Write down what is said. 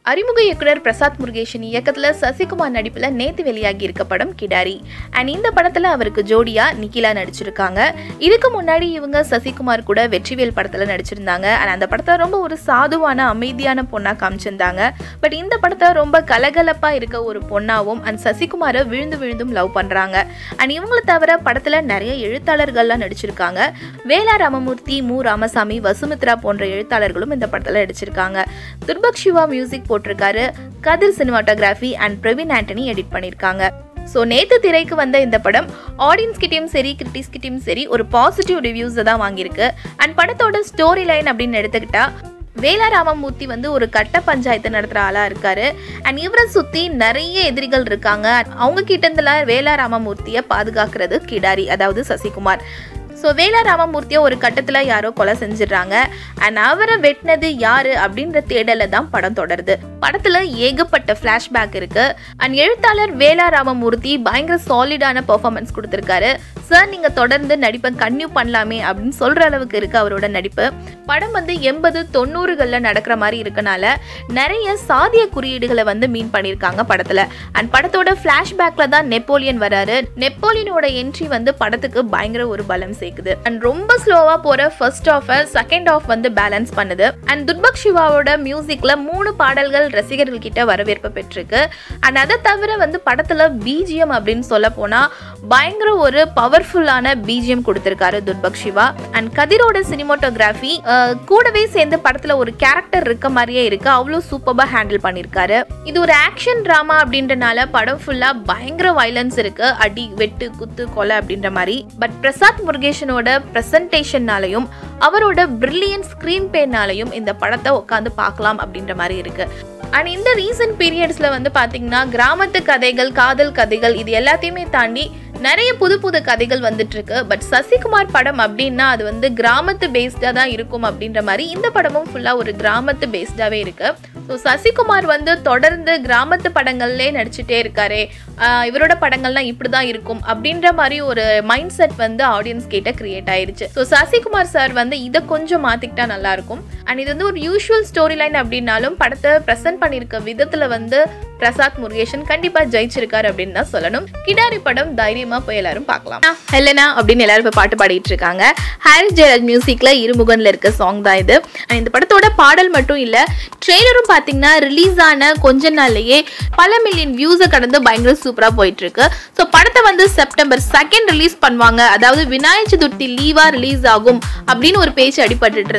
அறிமுக இயக்குனர் பிரசாத் முருகேஷன் இயக்கத்துல சசிகுமார் நடிப்புல நேத்து வெளியாகி இருக்க படம் கிடாரி அண்ட் இந்த படத்துல அவருக்கு ஜோடியா நிக்கிலா நடிச்சிருக்காங்க இதுக்கு முன்னாடி இவங்க சசிகுமார் கூட வெற்றிவேல் படத்துல நடிச்சிருந்தாங்க அண்ட் அந்த படத்தை ரொம்ப ஒரு சாதுவான அமைதியான பொண்ணா காமிச்சிருந்தாங்க பட் இந்த படத்தை ரொம்ப கலகலப்பா இருக்க ஒரு பொண்ணாவும் அண்ட் சசிகுமாரை விழுந்து விழுந்தும் லவ் பண்றாங்க அண்ட் இவங்கள தவிர படத்துல நிறைய எழுத்தாளர்கள்லாம் நடிச்சிருக்காங்க வேலா ராமமூர்த்தி மு ராமசாமி வசுமித்ரா போன்ற எழுத்தாளர்களும் இந்த படத்துல நடிச்சிருக்காங்க துர்பக் சிவா மியூசிக் போட்டிருக்காரு Kathir cinematography and Praveen Antony edit பண்ணியிருக்காங்க ஸோ நேற்று திரைக்கு வந்த இந்த படம் ஆடியன்ஸ் கிட்டயும் சரி கிரிட்டிக்ஸ் கிட்டயும் சரி ஒரு பாசிட்டிவ் ரிவ்யூஸை தான் வாங்கியிருக்கு அண்ட் படத்தோட ஸ்டோரி லைன் அப்படின்னு எடுத்துக்கிட்டா வேலா ராமமூர்த்தி வந்து ஒரு கட்ட பஞ்சாயத்து நடத்துகிற ஆளாக இருக்காரு அண்ட் இவரை சுற்றி நிறைய எதிரிகள் இருக்காங்க அவங்க கிட்ட இருந்துலாம் வேலா ராமமூர்த்தியை பாதுகாக்கிறது கிடாரி அதாவது சசிகுமார் ஸோ வேலா ராமமூர்த்தியை ஒரு கட்டத்தில் யாரோ கொலை செஞ்சிடுறாங்க அண்ட் அவரை வெட்டினது யாரு அப்படின்ற தேடலை தான் படம் தொடருது படத்தில் ஏகப்பட்ட ஃப்ளாஷ்பேக் இருக்கு அண்ட் எழுத்தாளர் வேலா ராமமூர்த்தி பயங்கர சாலிடான பெர்ஃபார்மன்ஸ் கொடுத்துருக்காரு சார் நீங்கள் தொடர்ந்து நடிப்பை கன்யூ பண்ணலாமே அப்படின்னு சொல்கிற அளவுக்கு இருக்கு அவரோட நடிப்பு படம் வந்து எண்பது தொண்ணூறுகளில் நடக்கிற மாதிரி இருக்கனால நிறைய சாதிய குறியீடுகளை வந்து மீன் பண்ணியிருக்காங்க படத்தில் அண்ட் படத்தோட ஃப்ளாஷ்பேக்கில் தான் நெப்போலியன் வராரு நெப்போலியனோட என்ட்ரி வந்து படத்துக்கு பயங்கர ஒரு பலம் சேர்க்குது அண்ட் ரொம்ப ஸ்லோவாக போகிற ஃபர்ஸ்ட் ஆஃபை செகண்ட் ஆஃப் வந்து பேலன்ஸ் பண்ணுது அண்ட் துர்பக் சிவாவோட மியூசிக்கில் மூணு பாடல்கள் ரசிகர்கள் கிட்ட வரவேற்பு பெற்றிருக்கு அண்ட் அதை தவிர வந்து படத்தில் பிஜிஎம் அப்படின்னு சொல்ல போனால் பயங்கர ஒரு பவர்ஃபுல்லான பிஜிஎம் கொடுத்துருக்காரு துர்பக் சிவா அண்ட் கதிரோட சினிமோட்டோகிராஃபி கூடவே சேர்ந்து படத்தில் ஒரு கேரக்டர் இருக்க மாதிரியே இருக்கு அவ்வளோ சூப்பராக ஹேண்டில் பண்ணியிருக்காரு இது ஒரு ஆக்ஷன் ட்ராமா அப்படின்றனால படம் ஃபுல்லாக பயங்கர வைலன்ஸ் இருக்கு அடி வெட்டு குத்து கொலை அப்படின்ற மாதிரி பட் பிரசாத் முருகேஷனோட ப்ரெசன்டேஷன்னாலையும் அவரோட பிரில்லியன்ட் ஸ்க்ரீன் பேனாலையும் இந்த படத்தை உட்காந்து பார்க்கலாம் அப்படின்ற மாதிரி இருக்கு அண்ட் இந்த ரீசன்ட் பீரியட்ஸில் வந்து பார்த்தீங்கன்னா கிராமத்து கதைகள் காதல் கதைகள் இது எல்லாத்தையுமே தாண்டி நிறைய புது புது கதைகள் வந்துட்டு இருக்கு பட் சசிகுமார் படம் அப்படின்னா அது வந்து கிராமத்து பேஸ்டாக தான் இருக்கும் அப்படின்ற மாதிரி இந்த படமும் ஃபுல்லாக ஒரு கிராமத்து பேஸ்டாகவே இருக்கு ஸோ சசிகுமார் வந்து தொடர்ந்து கிராமத்து படங்கள்லே நடிச்சுட்டே இருக்காரே ஆஹ் இவரோட படங்கள்லாம் இப்படி தான் இருக்கும் அப்படின்ற மாதிரி ஒரு மைண்ட் செட் வந்து ஆடியன்ஸ் கிட்ட கிரியேட் ஆயிருச்சு ஸோ சசிகுமார் சார் வந்து இதை கொஞ்சம் மாற்றிக்கிட்டா நல்லா இருக்கும் அண்ட் இது வந்து ஒரு யூஷுவல் ஸ்டோரி லைன் அப்படின்னாலும் படத்தை ப்ரெசென்ட் பண்ணியிருக்க விதத்தில் வந்து பிரசாத் முருகேஷன் கண்டிப்பா ஜெயிச்சிருக்காரு அப்படின்னு தான் சொல்லணும் கிடாரி படம் தைரியமா போய் எல்லாரும் பார்க்கலாம் ஹெலனா அப்படின்னு எல்லாரும் இப்போ பாட்டு பாடிட்டு இருக்காங்க ஹாரிஸ் ஜெயராஜ் மியூசிக்ல இருமுகன்ல இருக்க சாங் தான் இது And இந்த படத்தோட பாடல் மட்டும் இல்ல ட்ரெய்லரும் பாத்தீங்கன்னா ரிலீஸ் ஆன கொஞ்ச நாள்லயே பல மில்லியன் வியூஸை கடந்து பயங்கர சூப்பரா போயிட்டு இருக்கு ஸோ படத்தை வந்து செப்டம்பர் செகண்ட் ரிலீஸ் பண்ணுவாங்க அதாவது விநாயக சதுர்த்தி லீவா ரிலீஸ் ஆகும் அப்படின்னு ஒரு பேச்சு அடிபட்டு